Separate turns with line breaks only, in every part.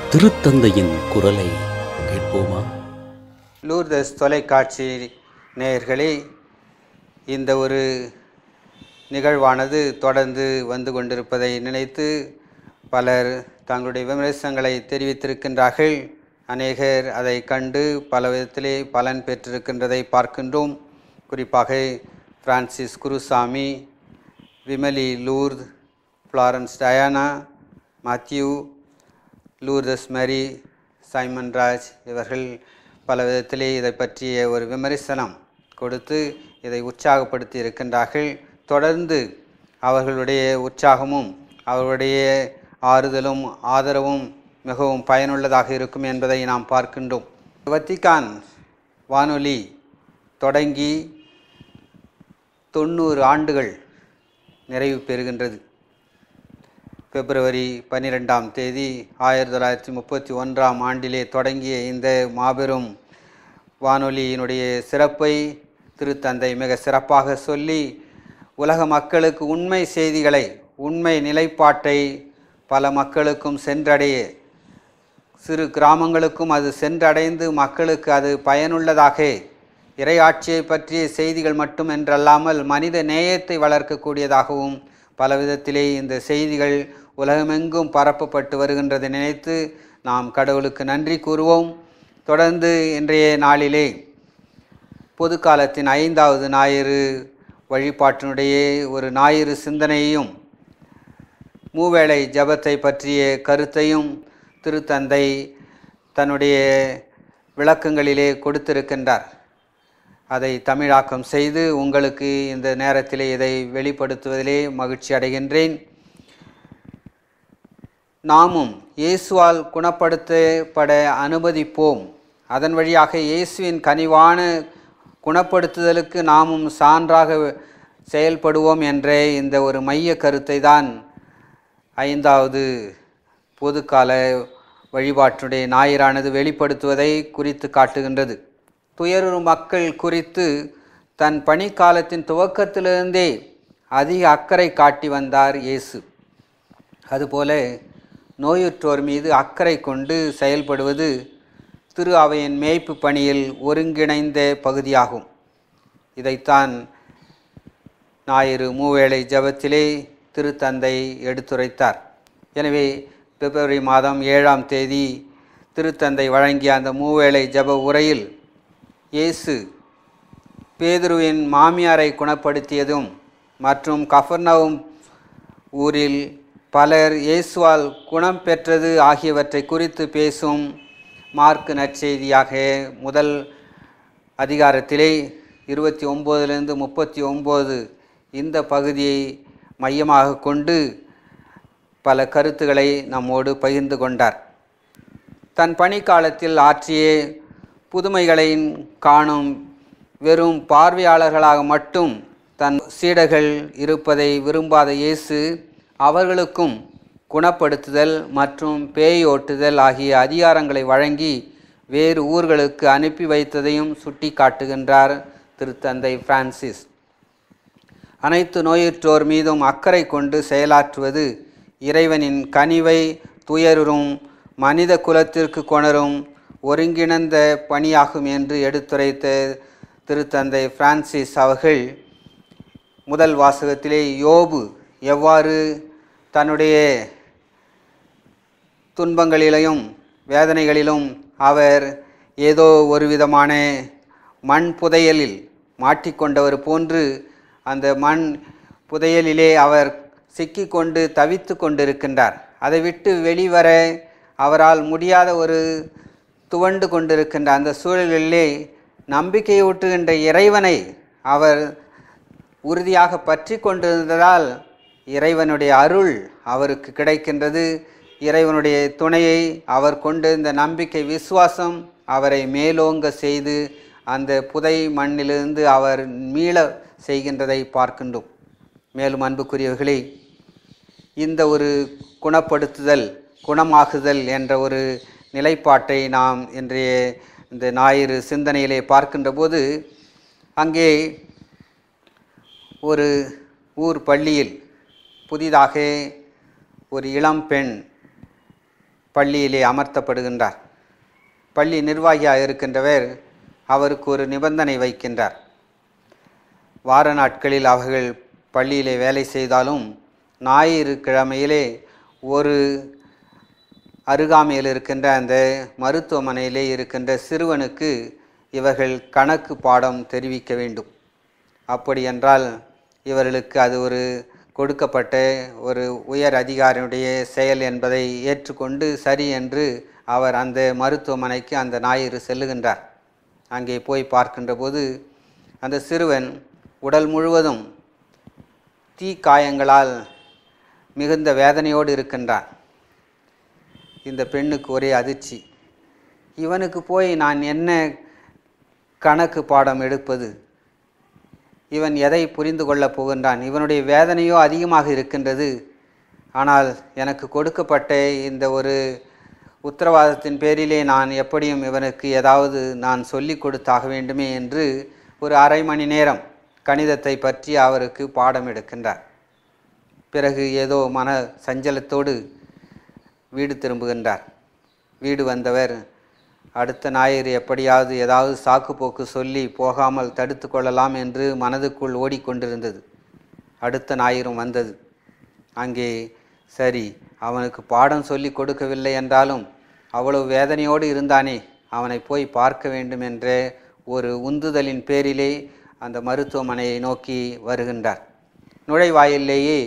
திருத்தந்தையின் குரலை கேட்போமா
லூர்தஸ் தொலைக்காட்சி நேயர்களே இந்த ஒரு நிகழ்வானது தொடர்ந்து வந்து கொண்டிருப்பதை நினைத்து பலர் தங்களுடைய விமர்சனங்களை தெரிவித்திருக்கின்றார்கள் அநேகர் அதை கண்டு பல விதத்திலே பலன் பெற்றிருக்கின்றதை பார்க்கின்றோம் குறிப்பாக Francis Kuruswamy Vimali Lourdu Florence Diana Mathew Lourdes Mary Simon Raj இவர்கள் பல விதத்திலே இதை பற்றிய ஒரு விமர்சனம் கொடுத்து இதை உற்சாகப்படுத்தி இருக்கின்றார்கள் தொடர்ந்து அவர்களுடைய உற்சாகமும் அவர்களுடைய ஆறுதலும் ஆதரவும் மிகவும் பயனுள்ளதாக இருக்கும் என்பதை நாம் பார்க்கின்றோம் வத்திக்கான் வானொலி தொடங்கி தொண்ணூறு ஆண்டுகள் நிறைவு பெறுகின்றது பிப்ரவரி பன்னிரெண்டாம் தேதி ஆயிரத்தி தொள்ளாயிரத்தி முப்பத்தி ஒன்றாம் ஆண்டிலே தொடங்கிய இந்த மாபெரும் வானொலியினுடைய சிறப்பை திருத்தந்தை மிக சிறப்பாக சொல்லி உலக மக்களுக்கு உண்மை செய்திகளை உண்மை நிலைப்பாட்டை பல மக்களுக்கும் சென்றடைய சிறு கிராமங்களுக்கும் அது சென்றடைந்து மக்களுக்கு அது பயனுள்ளதாக இறையாட்சியை பற்றிய செய்திகள் மட்டும் என்றல்லாமல் மனித நேயத்தை வளர்க்கக்கூடியதாகவும் பல விதத்திலே இந்த செய்திகள் உலகமெங்கும் பரப்பப்பட்டு வருகின்றதை நினைத்து நாம் கடவுளுக்கு நன்றி கூறுவோம் தொடர்ந்து இன்றைய நாளிலே பொது காலத்தின் ஐந்தாவது ஞாயிறு வழிபாட்டினுடைய ஒரு ஞாயிறு சிந்தனையையும் மூவேளை ஜபத்தை பற்றிய கருத்தையும் திருத்தந்தை தன்னுடைய விளக்கங்களிலே கொடுத்திருக்கின்றார் அதை தமிழாக்கம் செய்து உங்களுக்கு இந்த நேரத்திலே இதை வெளிப்படுத்துவதிலே மகிழ்ச்சி அடைகின்றேன் நாமும் இயேசுவால் குணப்படுத்தப்பட அனுமதிப்போம் அதன் வழியாக இயேசுவின் கனிவான குணப்படுத்துதலுக்கு நாமும் சான்றாக செயல்படுவோம் என்ற இந்த ஒரு மைய கருத்தை தான் ஐந்தாவது பொதுக்கால வழிபாட்டுடைய ஞாயிறானது வெளிப்படுத்துவதை குறித்து காட்டுகின்றது துயருறு மக்கள் குறித்து தன் பணிக்காலத்தின் துவக்கத்திலிருந்தே அதிக அக்கறை காட்டி வந்தார் இயேசு அதுபோல நோயுற்றோர் மீது அக்கறை கொண்டு செயல்படுவது திரு அவையின் மேய்ப்பு பணியில் ஒருங்கிணைந்த பகுதியாகும் இதைத்தான் ஞாயிறு மூவேளை ஜபத்திலே திருத்தந்தை எடுத்துரைத்தார் எனவே பிப்ரவரி மாதம் ஏழாம் தேதி திருத்தந்தை வழங்கிய அந்த மூவேளை ஜப உரையில் இயேசு பேதுருவின் மாமியாரை குணப்படுத்தியதும் மற்றும் கஃபர்னவும் ஊரில் பலர் இயேசுவால் குணம் பெற்றது ஆகியவற்றை குறித்து பேசும் மார்க் நற்செய்தியாக முதல் அதிகாரத்திலே இருபத்தி ஒம்போதிலிருந்து முப்பத்தி ஒம்பது இந்த பகுதியை மையமாக கொண்டு பல கருத்துக்களை நம்மோடு பகிர்ந்து கொண்டார் தன் பணிக்காலத்தில் ஆற்றிய புதுமைகளை காணும் வெறும் பார்வையாளர்களாக மட்டும் தன் சீடர்கள் இருப்பதை விரும்பாத இயேசு அவர்களுக்கும் குணப்படுத்துதல் மற்றும் பேய் ஓட்டுதல் ஆகிய அதிகாரங்களை வழங்கி வேறு ஊர்களுக்கு அனுப்பி வைத்ததையும் சுட்டி காட்டுகின்றார் திருத்தந்தை பிரான்சிஸ் அனைத்து நோயுற்றோர் மீதும் அக்கறை கொண்டு செயலாற்றுவது இறைவனின் கனிவை துயருறும் மனித குலத்திற்கு கொணரும் ஒருங்கிணைந்த பணியாகும் என்று எடுத்துரைத்த திருத்தந்தை பிரான்சிஸ் அவர்கள் முதல் வாசகத்திலே யோபு எவ்வாறு தன்னுடைய துன்பங்களிலும் வேதனைகளிலும் அவர் ஏதோ ஒரு விதமான மண் புதையலில் மாட்டிக்கொண்டவர் போன்று அந்த மண் புதையலிலே அவர் சிக்கிக்கொண்டு தவித்து கொண்டிருக்கின்றார் அதை விட்டு வெளிவர அவரால் முடியாத ஒரு துவண்டு கொண்டிருக்கின்ற அந்த சூழலிலே நம்பிக்கையூட்டுகின்ற இறைவனை அவர் உறுதியாக பற்றி கொண்டிருந்ததால் இறைவனுடைய அருள் அவருக்கு கிடைக்கின்றது இறைவனுடைய துணையை அவர் கொண்டிருந்த நம்பிக்கை விசுவாசம் அவரை மேலோங்க செய்து அந்த புதை மண்ணிலிருந்து அவர் மீள செய்கின்றதை பார்க்கின்றோம் மேலும் அன்புக்குரியவர்களே இந்த ஒரு குணப்படுத்துதல் குணமாகுதல் என்ற ஒரு நிலைப்பாட்டை நாம் இன்றைய இந்த ஞாயிறு சிந்தனையிலே பார்க்கின்ற போது அங்கே ஒரு ஊர் பள்ளியில் புதிதாக ஒரு இளம் பெண் பள்ளியிலே அமர்த்தப்படுகின்றார் பள்ளி நிர்வாகியாக இருக்கின்றவர் அவருக்கு ஒரு நிபந்தனை வைக்கின்றார் வார நாட்களில் அவர்கள் பள்ளியிலே வேலை செய்தாலும் ஞாயிறு கிழமையிலே ஒரு அருகாமையில் இருக்கின்ற அந்த மருத்துவமனையிலே இருக்கின்ற சிறுவனுக்கு இவர்கள் கணக்கு பாடம் தெரிவிக்க வேண்டும் அப்படி என்றால் இவர்களுக்கு அது ஒரு கொடுக்கப்பட்ட ஒரு உயர் அதிகாரியுடைய செயல் என்பதை ஏற்றுக்கொண்டு சரி என்று அவர் அந்த மருத்துவமனைக்கு அந்த ஞாயிறு செல்லுகின்றார் அங்கே போய் பார்க்கின்ற போது அந்த சிறுவன் உடல் முழுவதும் தீ காயங்களால் மிகுந்த வேதனையோடு இருக்கின்றான் இந்த பெண்ணுக்கு ஒரே அதிர்ச்சி இவனுக்கு போய் நான் என்ன கணக்கு பாடம் எடுப்பது இவன் எதை புரிந்து கொள்ளப் போகின்றான் இவனுடைய வேதனையோ அதிகமாக இருக்கின்றது ஆனால் எனக்கு கொடுக்கப்பட்ட இந்த ஒரு உத்தரவாதத்தின் பேரிலே நான் எப்படியும் இவனுக்கு ஏதாவது நான் சொல்லிக் கொடுத்தாக வேண்டுமே என்று ஒரு அரை மணி நேரம் கணிதத்தை பற்றி அவருக்கு பாடம் எடுக்கின்றார் பிறகு ஏதோ மன சஞ்சலத்தோடு வீடு திரும்புகின்றார் வீடு வந்தவர் அடுத்த ஞாயிறு எப்படியாவது ஏதாவது சாக்கு போக்கு சொல்லி போகாமல் தடுத்து கொள்ளலாம் என்று மனதுக்குள் ஓடிக்கொண்டிருந்தது அடுத்த ஞாயிறும் வந்தது அங்கே சரி அவனுக்கு பாடம் சொல்லி கொடுக்கவில்லை என்றாலும் அவ்வளவு வேதனையோடு இருந்தானே அவனை போய் பார்க்க வேண்டும் என்ற ஒரு உந்துதலின் பேரிலே அந்த மருத்துவமனையை நோக்கி வருகின்றார் நுழைவாயிலேயே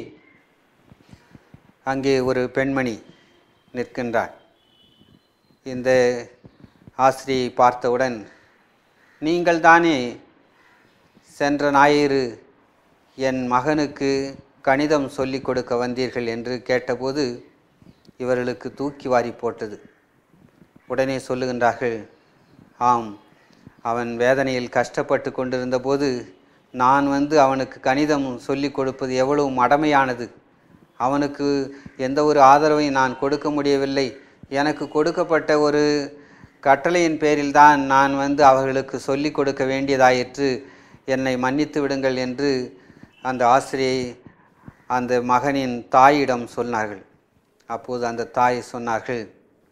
அங்கே ஒரு பெண்மணி நிற்கின்றார் இந்த ஆசிரியை பார்த்தவுடன் நீங்கள் தானே சென்ற ஞாயிறு என் மகனுக்கு கணிதம் சொல்லிக் கொடுக்க வந்தீர்கள் என்று கேட்டபோது இவர்களுக்கு தூக்கி வாரி போட்டது உடனே சொல்லுகின்றார்கள் ஆம் அவன் வேதனையில் கஷ்டப்பட்டு கொண்டிருந்தபோது நான் வந்து அவனுக்கு கணிதம் சொல்லிக் கொடுப்பது எவ்வளவு மடமையானது அவனுக்கு எந்த ஒரு ஆதரவையும் நான் கொடுக்க முடியவில்லை எனக்கு கொடுக்கப்பட்ட ஒரு கட்டளையின் பேரில்தான் நான் வந்து அவர்களுக்கு சொல்லிக் கொடுக்க வேண்டியதாயிற்று என்னை மன்னித்து விடுங்கள் என்று அந்த ஆசிரியை அந்த மகனின் தாயிடம் சொன்னார்கள் அப்போது அந்த தாய் சொன்னார்கள்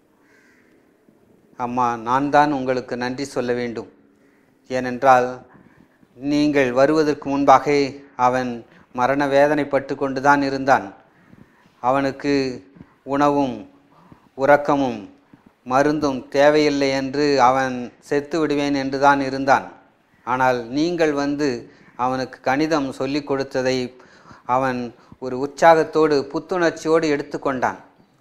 அம்மா நான் தான் உங்களுக்கு நன்றி சொல்ல வேண்டும் ஏனென்றால் நீங்கள் வருவதற்கு முன்பாக அவன் மரண வேதனைப்பட்டு கொண்டுதான் இருந்தான் அவனுக்கு உணவும் உறக்கமும் மருந்தும் தேவையில்லை என்று அவன் செத்து விடுவேன் என்று தான் இருந்தான் ஆனால் நீங்கள் வந்து அவனுக்கு கணிதம் சொல்லிக் கொடுத்ததை அவன் ஒரு உற்சாகத்தோடு புத்துணர்ச்சியோடு எடுத்துக்கொண்டான்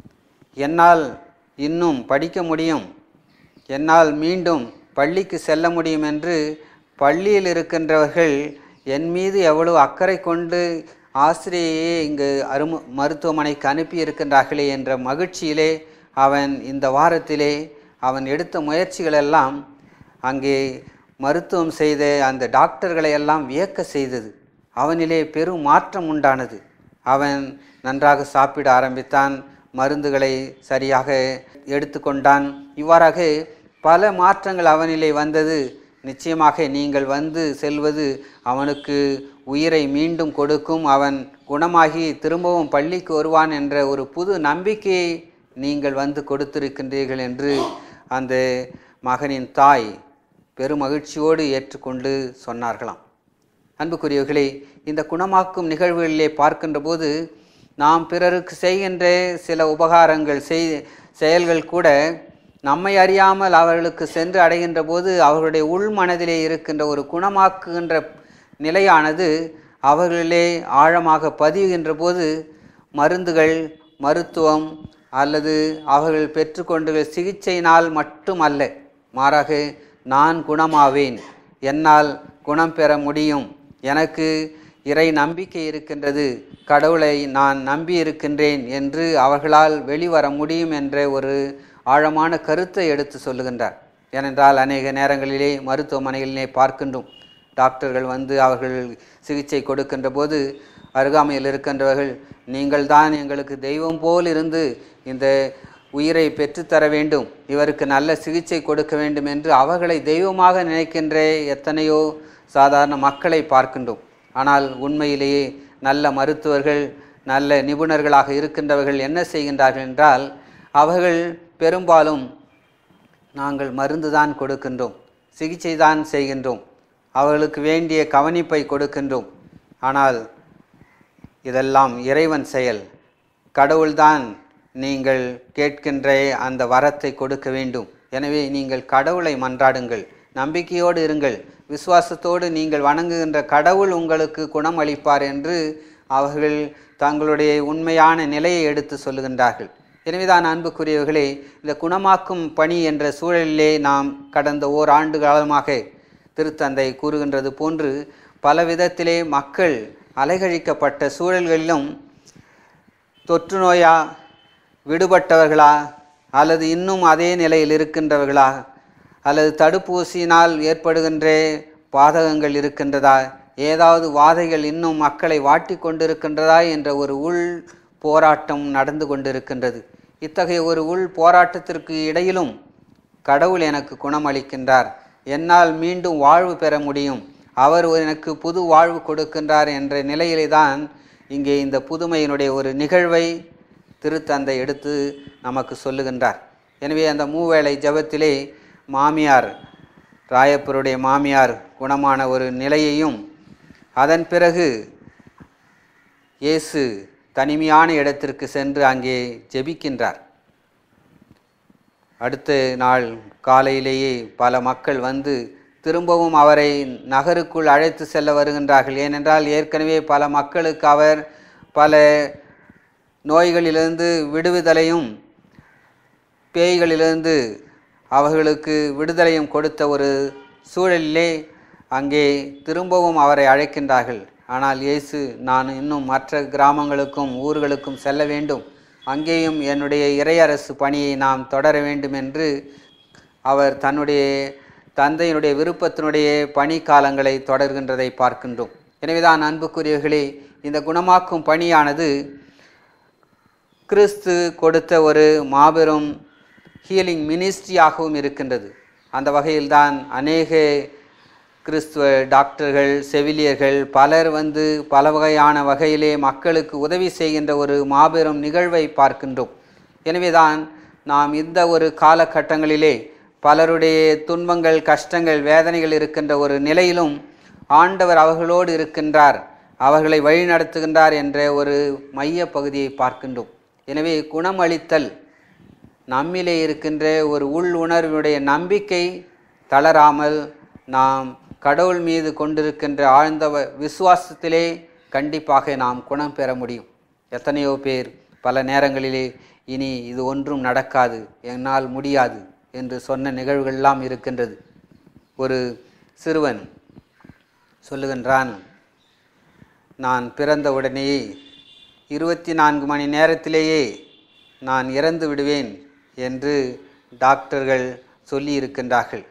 என்னால் இன்னும் படிக்க முடியும் என்னால் மீண்டும் பள்ளிக்கு செல்ல முடியும் என்று பள்ளியில் இருக்கின்றவர்கள் என் மீது எவ்வளவு அக்கறை கொண்டு ஆசிரியையே இங்கு அரும மருத்துவமனைக்கு அனுப்பி இருக்கின்றார்களே என்ற மகிழ்ச்சியிலே அவன் இந்த வாரத்திலே அவன் எடுத்த முயற்சிகளெல்லாம் அங்கே மருத்துவம் செய்த அந்த டாக்டர்களை எல்லாம் வியக்க செய்தது அவனிலே பெரும் மாற்றம் உண்டானது அவன் நன்றாக சாப்பிட ஆரம்பித்தான் மருந்துகளை சரியாக எடுத்துக்கொண்டான் இவ்வாறாக பல மாற்றங்கள் அவனிலே வந்தது நிச்சயமாக நீங்கள் வந்து செல்வது அவனுக்கு உயிரை மீண்டும் கொடுக்கும் அவன் குணமாகி திரும்பவும் பள்ளிக்கு வருவான் என்ற ஒரு புது நம்பிக்கையை நீங்கள் வந்து கொடுத்திருக்கின்றீர்கள் என்று அந்த மகனின் தாய் பெருமகிழ்ச்சியோடு ஏற்றுக்கொண்டு சொன்னார்களாம் அன்புக்குரியவர்களே இந்த குணமாக்கும் நிகழ்வுகளிலே பார்க்கின்ற போது நாம் பிறருக்கு செய்கின்ற சில உபகாரங்கள் செய் செயல்கள் கூட நம்மை அறியாமல் அவர்களுக்கு சென்று அடைகின்ற போது அவர்களுடைய உள் மனதிலே இருக்கின்ற ஒரு குணமாக்குகின்ற நிலையானது அவர்களிலே ஆழமாக பதிகின்ற போது மருந்துகள் மருத்துவம் அல்லது அவர்கள் பெற்றுக்கொண்ட சிகிச்சையினால் மட்டும் அல்ல மாறாக நான் குணமாவேன் என்னால் குணம் பெற முடியும் எனக்கு இறை நம்பிக்கை இருக்கின்றது கடவுளை நான் நம்பி இருக்கின்றேன் என்று அவர்களால் வெளிவர முடியும் என்ற ஒரு ஆழமான கருத்தை எடுத்து சொல்லுகின்றார் ஏனென்றால் அநேக நேரங்களிலே மருத்துவமனைகளிலே பார்க்கின்றோம் டாக்டர்கள் வந்து அவர்கள் சிகிச்சை கொடுக்கின்ற போது அருகாமையில் இருக்கின்றவர்கள் நீங்கள் தான் எங்களுக்கு தெய்வம் போல் இருந்து இந்த உயிரை பெற்றுத்தர வேண்டும் இவருக்கு நல்ல சிகிச்சை கொடுக்க வேண்டும் என்று அவர்களை தெய்வமாக நினைக்கின்ற எத்தனையோ சாதாரண மக்களை பார்க்கின்றோம் ஆனால் உண்மையிலேயே நல்ல மருத்துவர்கள் நல்ல நிபுணர்களாக இருக்கின்றவர்கள் என்ன செய்கின்றார்கள் என்றால் அவர்கள் பெரும்பாலும் நாங்கள் மருந்து தான் கொடுக்கின்றோம் சிகிச்சை தான் செய்கின்றோம் அவர்களுக்கு வேண்டிய கவனிப்பை கொடுக்கின்றோம் ஆனால் இதெல்லாம் இறைவன் செயல் கடவுள்தான் நீங்கள் கேட்கின்ற அந்த வரத்தை கொடுக்க வேண்டும் எனவே நீங்கள் கடவுளை மன்றாடுங்கள் நம்பிக்கையோடு இருங்கள் விசுவாசத்தோடு நீங்கள் வணங்குகின்ற கடவுள் உங்களுக்கு குணம் அளிப்பார் என்று அவர்கள் தங்களுடைய உண்மையான நிலையை எடுத்து சொல்லுகின்றார்கள் எனவேதான் அன்புக்குரியவர்களே இந்த குணமாக்கும் பணி என்ற சூழலிலே நாம் கடந்த ஓர் ஆண்டு காலமாக திருத்தந்தை கூறுகின்றது போன்று பல விதத்திலே மக்கள் அலைகழிக்கப்பட்ட சூழல்களிலும் தொற்று நோயா விடுபட்டவர்களா அல்லது இன்னும் அதே நிலையில் இருக்கின்றவர்களா அல்லது தடுப்பூசியினால் ஏற்படுகின்ற பாதகங்கள் இருக்கின்றதா ஏதாவது வாதைகள் இன்னும் மக்களை வாட்டி கொண்டிருக்கின்றதா என்ற ஒரு உள் போராட்டம் நடந்து கொண்டிருக்கின்றது இத்தகைய ஒரு உள் போராட்டத்திற்கு இடையிலும் கடவுள் எனக்கு குணமளிக்கின்றார் என்னால் மீண்டும் வாழ்வு பெற முடியும் அவர் எனக்கு புது வாழ்வு கொடுக்கின்றார் என்ற நிலையிலே தான் இங்கே இந்த புதுமையினுடைய ஒரு நிகழ்வை திருத்தந்தை எடுத்து நமக்கு சொல்லுகின்றார் எனவே அந்த மூவேளை ஜெபத்திலே மாமியார் ராயப்பருடைய மாமியார் குணமான ஒரு நிலையையும் அதன் பிறகு இயேசு தனிமையான இடத்திற்கு சென்று அங்கே ஜெபிக்கின்றார் அடுத்த நாள் காலையிலேயே பல மக்கள் வந்து திரும்பவும் அவரை நகருக்குள் அழைத்து செல்ல வருகின்றார்கள் ஏனென்றால் ஏற்கனவே பல மக்களுக்கு அவர் பல நோய்களிலிருந்து விடுவிதலையும் பேய்களிலிருந்து அவர்களுக்கு விடுதலையும் கொடுத்த ஒரு சூழலிலே அங்கே திரும்பவும் அவரை அழைக்கின்றார்கள் ஆனால் இயேசு நான் இன்னும் மற்ற கிராமங்களுக்கும் ஊர்களுக்கும் செல்ல வேண்டும் அங்கேயும் என்னுடைய இறையரசு பணியை நாம் தொடர வேண்டும் என்று அவர் தன்னுடைய தந்தையினுடைய விருப்பத்தினுடைய பணி காலங்களை தொடர்கின்றதை பார்க்கின்றோம் எனவேதான் அன்புக்குரியவர்களே இந்த குணமாக்கும் பணியானது கிறிஸ்து கொடுத்த ஒரு மாபெரும் ஹீலிங் மினிஸ்ட்ரியாகவும் இருக்கின்றது அந்த வகையில்தான் அநேக கிறிஸ்துவ டாக்டர்கள் செவிலியர்கள் பலர் வந்து பல வகையான வகையிலே மக்களுக்கு உதவி செய்கின்ற ஒரு மாபெரும் நிகழ்வை பார்க்கின்றோம் எனவேதான் நாம் இந்த ஒரு காலகட்டங்களிலே பலருடைய துன்பங்கள் கஷ்டங்கள் வேதனைகள் இருக்கின்ற ஒரு நிலையிலும் ஆண்டவர் அவர்களோடு இருக்கின்றார் அவர்களை வழிநடத்துகின்றார் என்ற ஒரு மைய பகுதியை பார்க்கின்றோம் எனவே குணமளித்தல் நம்மிலே இருக்கின்ற ஒரு உள் உணர்வுடைய நம்பிக்கை தளராமல் நாம் கடவுள் மீது கொண்டிருக்கின்ற ஆழ்ந்த வ- விசுவாசத்திலே கண்டிப்பாக நாம் குணம் பெற முடியும் எத்தனையோ பேர் பல நேரங்களிலே இனி இது ஒன்றும் நடக்காது என்னால் முடியாது என்று சொன்ன நிகழ்வுகளெல்லாம் இருக்கின்றது ஒரு சிறுவன் சொல்லுகின்றான் நான் பிறந்த உடனேயே இருபத்தி நான்கு மணி நேரத்திலேயே நான் இறந்து விடுவேன் என்று டாக்டர்கள் சொல்லி இருக்கின்றார்கள்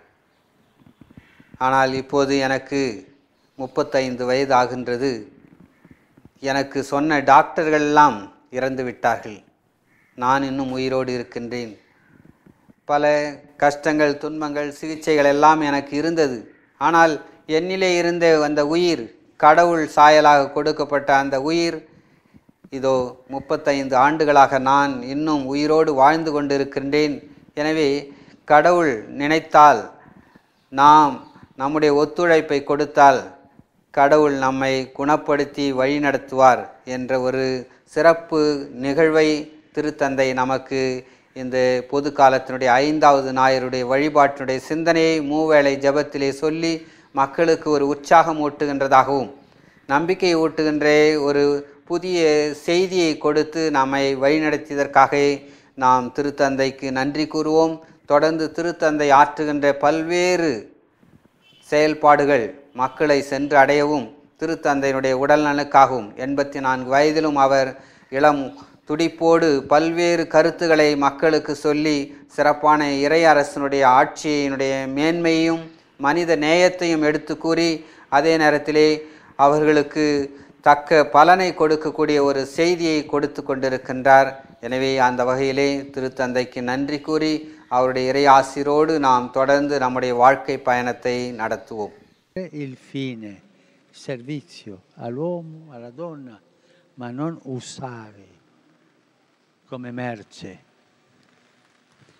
ஆனால் இப்போது எனக்கு முப்பத்தைந்து வயது ஆகின்றது எனக்கு சொன்ன டாக்டர்கள் எல்லாம் இறந்து விட்டார்கள் நான் இன்னும் உயிரோடு இருக்கின்றேன் பல கஷ்டங்கள் துன்பங்கள் சிகிச்சைகள் எல்லாம் எனக்கு இருந்தது ஆனால் என்னிலே இருந்த அந்த உயிர் கடவுள் சாயலாக கொடுக்கப்பட்ட அந்த உயிர் இதோ முப்பத்தைந்து ஆண்டுகளாக நான் இன்னும் உயிரோடு வாழ்ந்து கொண்டிருக்கின்றேன் எனவே கடவுள் நினைத்தால் நாம் நம்முடைய ஒத்துழைப்பை கொடுத்தால் கடவுள் நம்மை குணப்படுத்தி வழிநடத்துவார் என்ற ஒரு சிறப்பு நிகழ்வை திருத்தந்தை நமக்கு இந்த பொது காலத்தினுடைய ஐந்தாவது ஞாயிறுடைய வழிபாட்டினுடைய சிந்தனையை மூவேளை ஜெபத்திலே சொல்லி மக்களுக்கு ஒரு உற்சாகம் ஊட்டுகின்றதாகவும் நம்பிக்கை ஊட்டுகின்ற ஒரு புதிய செய்தியை கொடுத்து நம்மை வழிநடத்தியதற்காக நாம் திருத்தந்தைக்கு நன்றி கூறுவோம் தொடர்ந்து திருத்தந்தை ஆற்றுகின்ற பல்வேறு செயல்பாடுகள் மக்களை சென்று அடையவும் திருத்தந்தையினுடைய உடல் நலனுக்காகவும் எண்பத்தி நான்கு வயதிலும் அவர் இளம் துடிப்போடு பல்வேறு கருத்துக்களை மக்களுக்கு சொல்லி சிறப்பான இறை அரசனுடைய ஆட்சியினுடைய மேன்மையையும் மனித நேயத்தையும் எடுத்து கூறி அதே நேரத்திலே அவர்களுக்கு தக்க பலனை கொடுக்கக்கூடிய ஒரு செய்தியை கொடுத்து கொண்டிருக்கின்றார் எனவே அந்த வகையிலே திருத்தந்தைக்கு நன்றி கூறி அவருடைய இறை ஆசிரோடு நாம் தொடர்ந்து நம்முடைய வாழ்க்கை பயணத்தை நடத்துவோம்
il fine, servizio all'uomo, alla donna, ma non usare come merce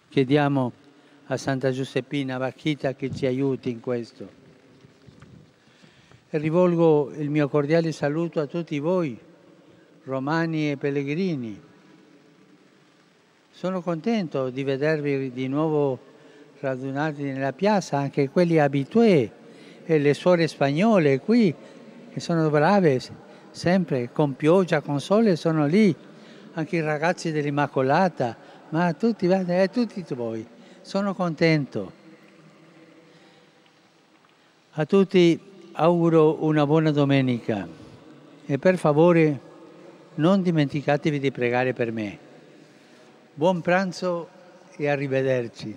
Chiediamo a Santa Giuseppina Vacchita che ci aiuti in questo. E rivolgo il mio cordiale saluto a tutti voi, romani e pellegrini. Sono contento di vedervi di nuovo radunati nella piazza, anche quelli abitué e le suore spagnole qui, che sono brave sempre, con pioggia, con sole, sono lì, anche i ragazzi dell'Immacolata, ma tutti, guarda, eh, tutti voi. Sono contento. A tutti auguro una buona domenica e per favore non dimenticatevi di pregare per me. Buon pranzo e arrivederci.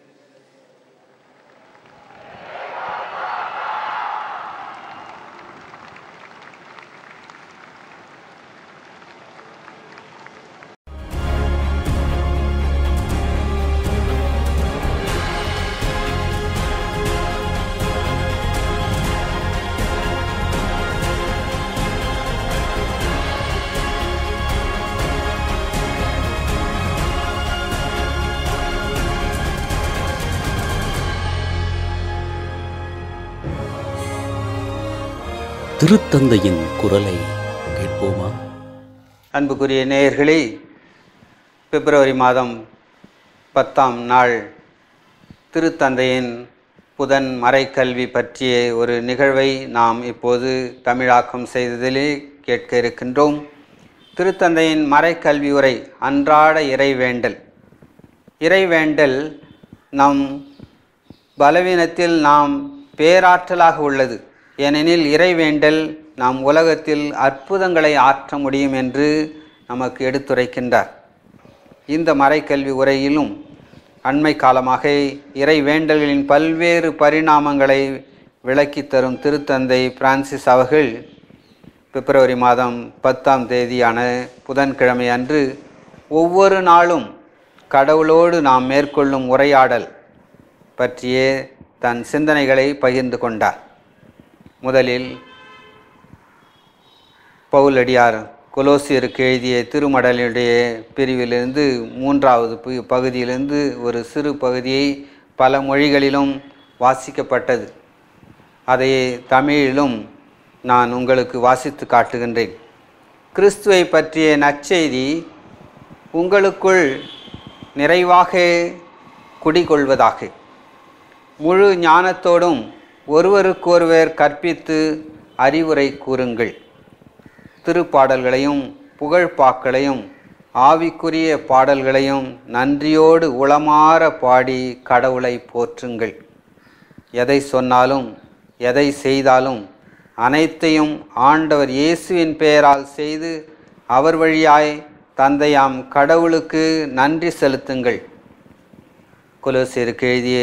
திருத்தந்தையின் குரலை கேட்போமா
அன்புக்குரிய நேயர்களே பிப்ரவரி மாதம் பத்தாம் நாள் திருத்தந்தையின் புதன் மறைக்கல்வி பற்றிய ஒரு நிகழ்வை நாம் இப்போது தமிழாக்கம் செய்ததிலே கேட்க இருக்கின்றோம் திருத்தந்தையின் மறைக்கல்வி உரை அன்றாட இறைவேண்டல் இறைவேண்டல் நம் பலவீனத்தில் நாம் பேராற்றலாக உள்ளது ஏனெனில் இறைவேண்டல் நாம் உலகத்தில் அற்புதங்களை ஆற்ற முடியும் என்று நமக்கு எடுத்துரைக்கின்றார் இந்த மறைக்கல்வி உரையிலும் அண்மை காலமாக இறை வேண்டல்களின் பல்வேறு பரிணாமங்களை விளக்கித் தரும் திருத்தந்தை பிரான்சிஸ் அவர்கள் பிப்ரவரி மாதம் பத்தாம் தேதியான புதன்கிழமை அன்று ஒவ்வொரு நாளும் கடவுளோடு நாம் மேற்கொள்ளும் உரையாடல் பற்றிய தன் சிந்தனைகளை பகிர்ந்து கொண்டார் முதலில் பவுலடியார் கொலோசியருக்கு எழுதிய திருமடலுடைய பிரிவிலிருந்து மூன்றாவது பு- பகுதியிலிருந்து ஒரு சிறு பகுதியை பல மொழிகளிலும் வாசிக்கப்பட்டது அதை தமிழிலும் நான் உங்களுக்கு வாசித்து காட்டுகின்றேன் கிறிஸ்துவை பற்றிய நற்செய்தி உங்களுக்குள் நிறைவாக குடிகொள்வதாக முழு ஞானத்தோடும் ஒருவருக்கொருவர் கற்பித்து அறிவுரை கூறுங்கள் திருப்பாடல்களையும் புகழ்பாக்களையும் ஆவிக்குரிய பாடல்களையும் நன்றியோடு உளமாற பாடி கடவுளை போற்றுங்கள் எதை சொன்னாலும் எதை செய்தாலும் அனைத்தையும் ஆண்டவர் இயேசுவின் பெயரால் செய்து அவர் வழியாய் தந்தையாம் கடவுளுக்கு நன்றி செலுத்துங்கள் கொலோசியருக்கு எழுதிய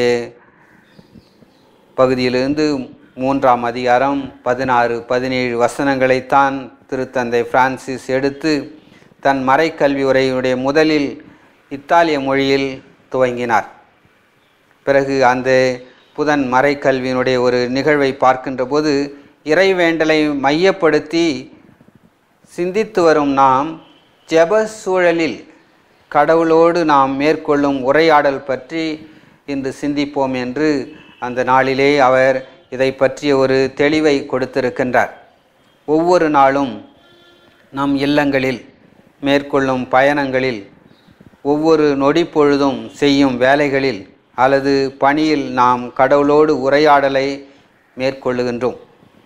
பகுதியிலிருந்து மூன்றாம் அதிகாரம் பதினாறு பதினேழு வசனங்களைத்தான் திருத்தந்தை பிரான்சிஸ் எடுத்து தன் மறைக்கல்வி உரையுடைய முதலில் இத்தாலிய மொழியில் துவங்கினார் பிறகு அந்த புதன் மறைக்கல்வியினுடைய ஒரு நிகழ்வை பார்க்கின்ற போது இறைவேண்டலை மையப்படுத்தி சிந்தித்து வரும் நாம் ஜெப சூழலில் கடவுளோடு நாம் மேற்கொள்ளும் உரையாடல் பற்றி இன்று சிந்திப்போம் என்று அந்த நாளிலே அவர் இதை பற்றிய ஒரு தெளிவை கொடுத்திருக்கின்றார் ஒவ்வொரு நாளும் நம் இல்லங்களில் மேற்கொள்ளும் பயணங்களில் ஒவ்வொரு நொடி பொழுதும் செய்யும் வேலைகளில் அல்லது பணியில் நாம் கடவுளோடு உரையாடலை மேற்கொள்ளுகின்றோம்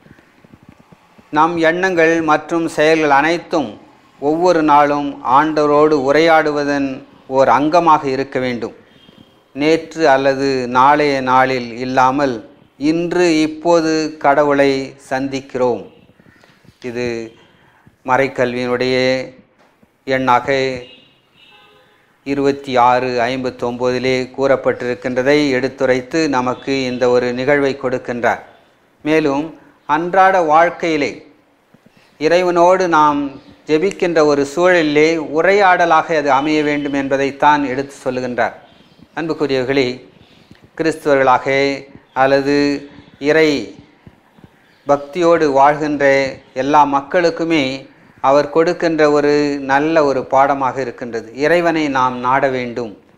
நம் எண்ணங்கள் மற்றும் செயல்கள் அனைத்தும் ஒவ்வொரு நாளும் ஆண்டவரோடு உரையாடுவதன் ஓர் அங்கமாக இருக்க வேண்டும் நேற்று அல்லது நாளைய நாளில் இல்லாமல் இன்று இப்போது கடவுளை சந்திக்கிறோம் இது மறைக்கல்வியினுடைய எண்ணாக இருபத்தி ஆறு ஐம்பத்தொம்போதிலே கூறப்பட்டிருக்கின்றதை எடுத்துரைத்து நமக்கு இந்த ஒரு நிகழ்வை கொடுக்கின்றார் மேலும் அன்றாட வாழ்க்கையிலே இறைவனோடு நாம் ஜெபிக்கின்ற ஒரு சூழலிலே உரையாடலாக அது அமைய வேண்டும் என்பதைத்தான் எடுத்து சொல்லுகின்றார் அன்புக்குரியவர்களே கிறிஸ்துவர்களாக அல்லது இறை பக்தியோடு வாழ்கின்ற எல்லா மக்களுக்குமே அவர் கொடுக்கின்ற ஒரு நல்ல ஒரு பாடமாக இருக்கின்றது இறைவனை நாம் நாட வேண்டும்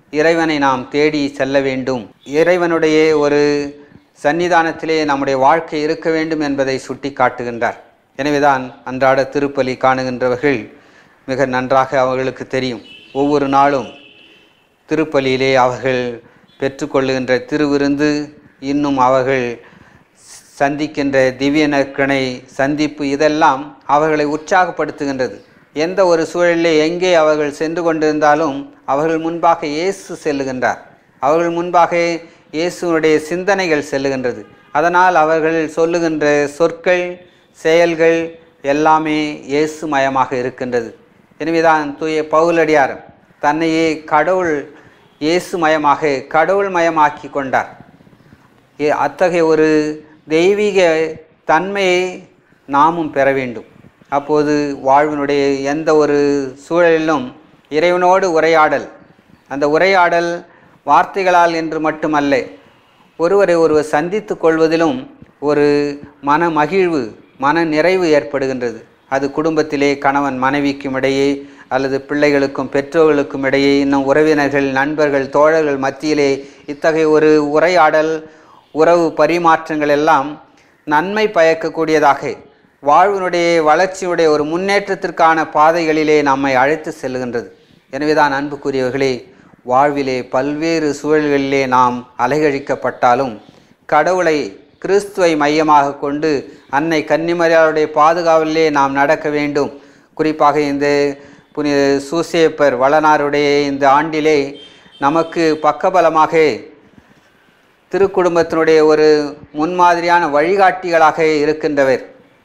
இறைவனை நாம் தேடி செல்ல வேண்டும் இறைவனுடைய ஒரு சன்னிதானத்திலே நம்முடைய வாழ்க்கை இருக்க வேண்டும் என்பதை சுட்டி காட்டுகின்றார் எனவேதான் அன்றாட திருப்பலி காணுகின்றவர்கள் மிக நன்றாக அவர்களுக்கு தெரியும் ஒவ்வொரு நாளும் திருப்பலியிலே அவர்கள் பெற்றுக்கொள்ளுகின்ற திருவிருந்து இன்னும் அவர்கள் சந்திக்கின்ற திவ்ய நற்கனை சந்திப்பு இதெல்லாம் அவர்களை உற்சாகப்படுத்துகின்றது எந்த ஒரு சூழலிலே எங்கே அவர்கள் சென்று கொண்டிருந்தாலும் அவர்கள் முன்பாக இயேசு செல்லுகின்றார் அவர்கள் முன்பாக இயேசுனுடைய சிந்தனைகள் செல்லுகின்றது அதனால் அவர்கள் சொல்லுகின்ற சொற்கள் செயல்கள் எல்லாமே இயேசு மயமாக இருக்கின்றது எனவேதான் தூய பவுலடியார் தன்னையே கடவுள் இயேசு மயமாக கடவுள் மயமாக்கி கொண்டார் ஏ- அத்தகைய ஒரு தெய்வீக தன்மையை நாமும் பெற வேண்டும் அப்போது வாழ்வினுடைய எந்த ஒரு சூழலிலும் இறைவனோடு உரையாடல் அந்த உரையாடல் வார்த்தைகளால் என்று மட்டுமல்ல ஒருவரை ஒருவர் சந்தித்து கொள்வதிலும் ஒரு மன மகிழ்வு மன நிறைவு ஏற்படுகின்றது அது குடும்பத்திலே கணவன் மனைவிக்கும் இடையே அல்லது பிள்ளைகளுக்கும் பெற்றோர்களுக்கும் இடையே இன்னும் உறவினர்கள் நண்பர்கள் தோழர்கள் மத்தியிலே இத்தகைய ஒரு உரையாடல் உறவு பரிமாற்றங்கள் எல்லாம் நன்மை பயக்கக்கூடியதாக வாழ்வினுடைய வளர்ச்சியுடைய ஒரு முன்னேற்றத்திற்கான பாதைகளிலே நம்மை அழைத்து செல்லுகின்றது எனவேதான் அன்புக்குரியவர்களே வாழ்விலே பல்வேறு சூழல்களிலே நாம் அலைகழிக்கப்பட்டாலும் கடவுளை கிறிஸ்துவை மையமாக கொண்டு அன்னை கன்னிமரியாளுடைய பாதுகாவலிலே நாம் நடக்க வேண்டும் குறிப்பாக இந்த புனித சூசேப்பர் வளனாருடைய இந்த ஆண்டிலே நமக்கு பக்கபலமாக திருக்குடும்பத்தினுடைய ஒரு முன்மாதிரியான வழிகாட்டிகளாக இருக்கின்றவர்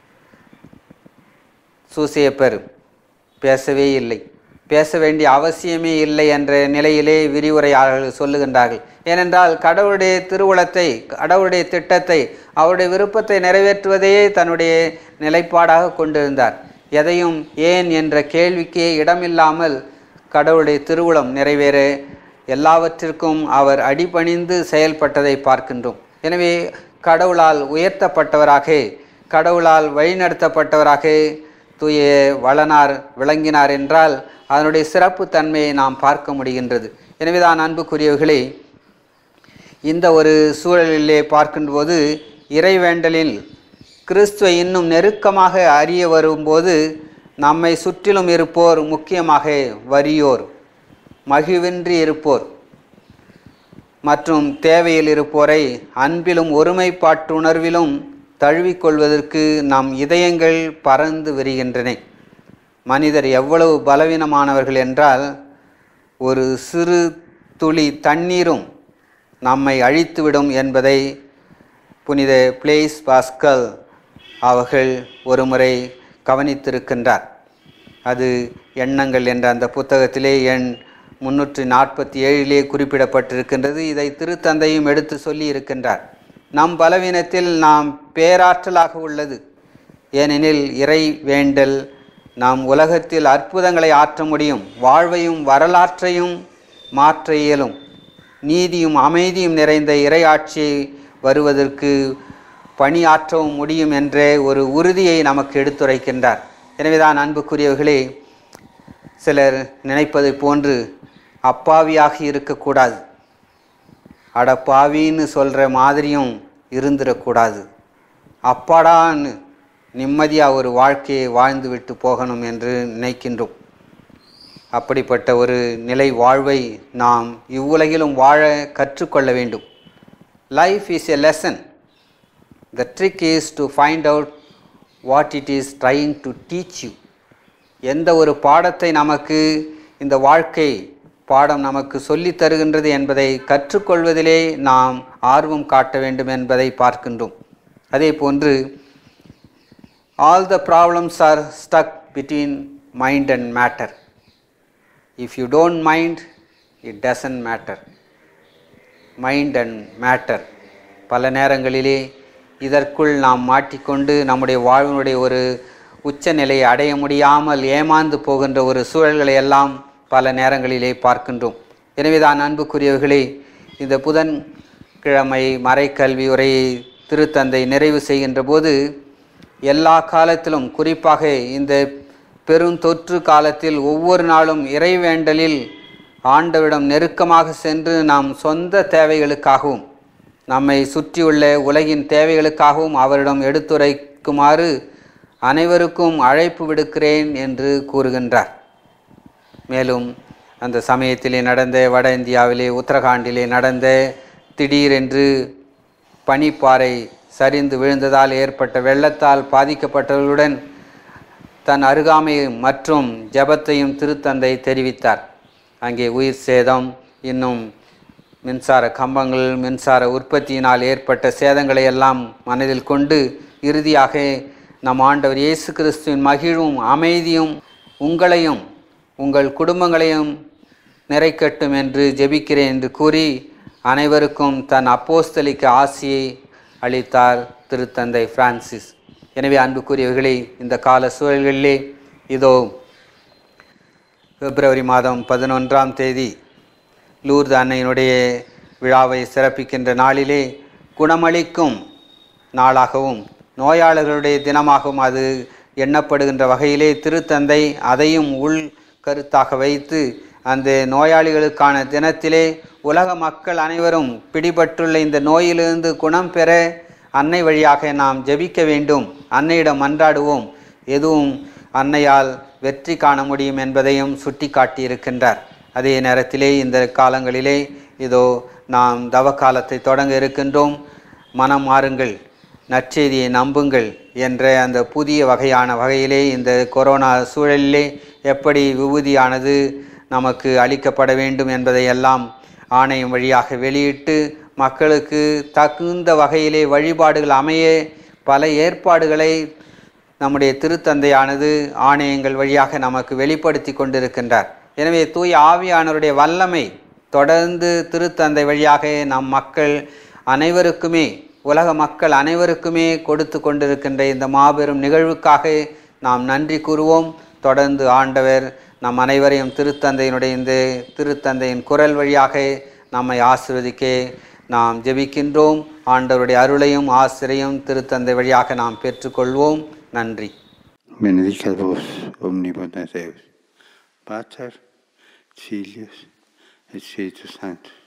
சூசேப்பர் பேசவே இல்லை பேச வேண்டிய அவசியமே இல்லை என்ற நிலையிலே விரிவுரையாளர்கள் சொல்லுகின்றார்கள் ஏனென்றால் கடவுளுடைய திருவுளத்தை கடவுளுடைய திட்டத்தை அவருடைய விருப்பத்தை நிறைவேற்றுவதையே தன்னுடைய நிலைப்பாடாக கொண்டிருந்தார் எதையும் ஏன் என்ற கேள்விக்கே இடமில்லாமல் கடவுளுடைய திருவுளம் நிறைவேற எல்லாவற்றிற்கும் அவர் அடிபணிந்து செயல்பட்டதை பார்க்கின்றோம் எனவே கடவுளால் உயர்த்தப்பட்டவராக கடவுளால் வழிநடத்தப்பட்டவராக தூய வளனார் விளங்கினார் என்றால் அதனுடைய சிறப்பு தன்மையை நாம் பார்க்க முடிகின்றது எனவேதான் அன்புக்குரியவர்களே இந்த ஒரு சூழலிலே பார்க்கின்றபோது இறைவேண்டலில் கிறிஸ்துவை இன்னும் நெருக்கமாக அறிய வரும்போது நம்மை சுற்றிலும் இருப்போர் முக்கியமாக வறியோர் மகிழ்வின்றி இருப்போர் மற்றும் தேவையில் இருப்போரை அன்பிலும் ஒருமைப்பாட்டுணர்விலும் தழுவிக்கொள்வதற்கு நம் இதயங்கள் பறந்து விரிகின்றன மனிதர் எவ்வளவு பலவீனமானவர்கள் என்றால் ஒரு சிறு துளி தண்ணீரும் நம்மை அழித்துவிடும் என்பதை புனித பிளேஸ் பாஸ்கல் அவர்கள் ஒருமுறை கவனித்திருக்கின்றார் அது எண்ணங்கள் என்ற அந்த புத்தகத்திலே எண் முன்னூற்றி நாற்பத்தி ஏழிலே குறிப்பிடப்பட்டிருக்கின்றது இதை திருத்தந்தையும் எடுத்து சொல்லி இருக்கின்றார் நம் பலவீனத்தில் நாம் பேராற்றலாக உள்ளது ஏனெனில் இறை வேண்டல் நாம் உலகத்தில் அற்புதங்களை ஆற்ற முடியும் வாழ்வையும் வரலாற்றையும் மாற்ற இயலும் நீதியும் அமைதியும் நிறைந்த இறையாட்சியை வருவதற்கு பணியாற்றவும் முடியும் என்ற ஒரு உறுதியை நமக்கு எடுத்துரைக்கின்றார் எனவேதான் அன்புக்குரியவர்களே சிலர் நினைப்பதை போன்று அப்பாவியாக இருக்கக்கூடாது அட பாவின்னு சொல்கிற மாதிரியும் இருந்துடக்கூடாது அப்பாடான்னு நிம்மதியாக ஒரு வாழ்க்கையை வாழ்ந்து விட்டு போகணும் என்று நினைக்கின்றோம் அப்படிப்பட்ட ஒரு நிலை வாழ்வை நாம் இவ்வுலகிலும் வாழ கற்றுக்கொள்ள வேண்டும் life is a lesson the trick is to find out what it is trying to teach you எந்த ஒரு பாடத்தை நமக்கு இந்த வாழ்க்கை பாடம் நமக்கு சொல்லித் தருகின்றது என்பதை கற்றுக்கொள்வதிலே நாம் ஆர்வம் காட்ட வேண்டும் என்பதை பார்க்கின்றோம் அதே போன்று all the problems are stuck between mind and matter if you don't mind it doesn't matter mind and matter பல நேரங்களிலே இதற்குள் நாம் மாட்டிக்கொண்டு நம்முடைய வாழ்வினுடைய ஒரு உச்சநிலையை அடைய முடியாமல் ஏமாந்து போகின்ற ஒரு சூழல்களை எல்லாம் பல நேரங்களிலே பார்க்கின்றோம் எனவேதான் அன்புக்குரியவர்களே இந்த புதன் கிழமை மறைக்கல்வி உரையை திருத்தந்தை நிறைவு செய்கின்ற போது எல்லா காலத்திலும் குறிப்பாக இந்த பெருந்தொற்று காலத்தில் ஒவ்வொரு நாளும் இறைவேண்டலில் ஆண்டவரிடம் நெருக்கமாக சென்று நம் சொந்த தேவைகளுக்காகவும் நம்மை சுற்றியுள்ள உலகின் தேவைகளுக்காகவும் அவரிடம் எடுத்துரைக்குமாறு அனைவருக்கும் அழைப்பு விடுக்கிறேன் என்று கூறுகின்றார் மேலும் அந்த சமயத்திலே நடந்த வட இந்தியாவிலே உத்தரகாண்டிலே நடந்த திடீரென்று பனிப்பாறை சரிந்து விழுந்ததால் ஏற்பட்ட வெள்ளத்தால் பாதிக்கப்பட்டவர்களுடன் தன் அருகாமை மற்றும் ஜெபத்தையும் திருத்தந்தை தெரிவித்தார் அங்கே உயிர் சேதம் இன்னும் மின்சார கம்பங்கள் மின்சார உற்பத்தியினால் ஏற்பட்ட சேதங்களை எல்லாம் மனதில் கொண்டு இறுதியாக நம் ஆண்டவர் இயேசு கிறிஸ்துவின் மகிழும் அமைதியும் உங்களையும் உங்கள் குடும்பங்களையும் நிறைக்கட்டும் என்று ஜெபிக்கிறேன் என்று கூறி அனைவருக்கும் தன் அப்போஸ்தலிக்க ஆசியை அளித்தார் திருத்தந்தை பிரான்சிஸ் எனவே அன்புக்குரியவர்களே இந்த கால சூழல்களிலே இதோ பிப்ரவரி மாதம் பதினொன்றாம் தேதி லூர்து அன்னையினுடைய விழாவை சிறப்பிக்கின்ற நாளிலே குணமளிக்கும் நாளாகவும் நோயாளர்களுடைய தினமாகவும் அது எண்ணப்படுகின்ற வகையிலே திருத்தந்தை அதையும் உள் கருத்தாக வைத்து அந்த நோயாளிகளுக்கான தினத்திலே உலக மக்கள் அனைவரும் பிடிபட்டுள்ள இந்த நோயிலிருந்து குணம் பெற அன்னை வழியாக நாம் ஜெபிக்க வேண்டும் அன்னையிடம் மன்றாடுவோம் எதுவும் அன்னையால் வெற்றி காண முடியும் என்பதையும் சுட்டி காட்டியிருக்கின்றார் அதே நேரத்திலே இந்த காலங்களிலே இதோ நாம் தவ காலத்தை தொடங்க இருக்கின்றோம் மனம் மாறுங்கள் நற்செய்தியை நம்புங்கள் என்ற அந்த புதிய வகையான வகையிலே இந்த கொரோனா சூழலிலே எப்படி விபூதியானது நமக்கு அளிக்கப்பட வேண்டும் என்பதையெல்லாம் ஆணையம் வழியாக வெளியிட்டு மக்களுக்கு தகுந்த வகையிலே வழிபாடுகள் அமைய பல ஏற்பாடுகளை நம்முடைய திருத்தந்தையானது ஆணையங்கள் வழியாக நமக்கு வெளிப்படுத்தி கொண்டிருக்கின்றார் எனவே தூய ஆவியானவருடைய வல்லமை தொடர்ந்து திருத்தந்தை வழியாக நம் மக்கள் அனைவருக்குமே உலக மக்கள் அனைவருக்குமே கொடுத்து கொண்டிருக்கின்ற இந்த மாபெரும் நிகழ்வுக்காக நாம் நன்றி கூறுவோம் தொடர்ந்து ஆண்டவர் நம் அனைவரையும் திருத்தந்தையினுடைய இந்த திருத்தந்தையின் குரல் வழியாக நம்மை ஆசிர்வதிக்க நாம் ஜெபிக்கின்றோம் ஆண்டவருடைய அருளையும் ஆசிரியும் திருத்தந்தை வழியாக நாம் பெற்றுக்கொள்வோம் நன்றி
Benedicat vos omnipotens Deus, Pater, Filius et Spiritus Sanctus.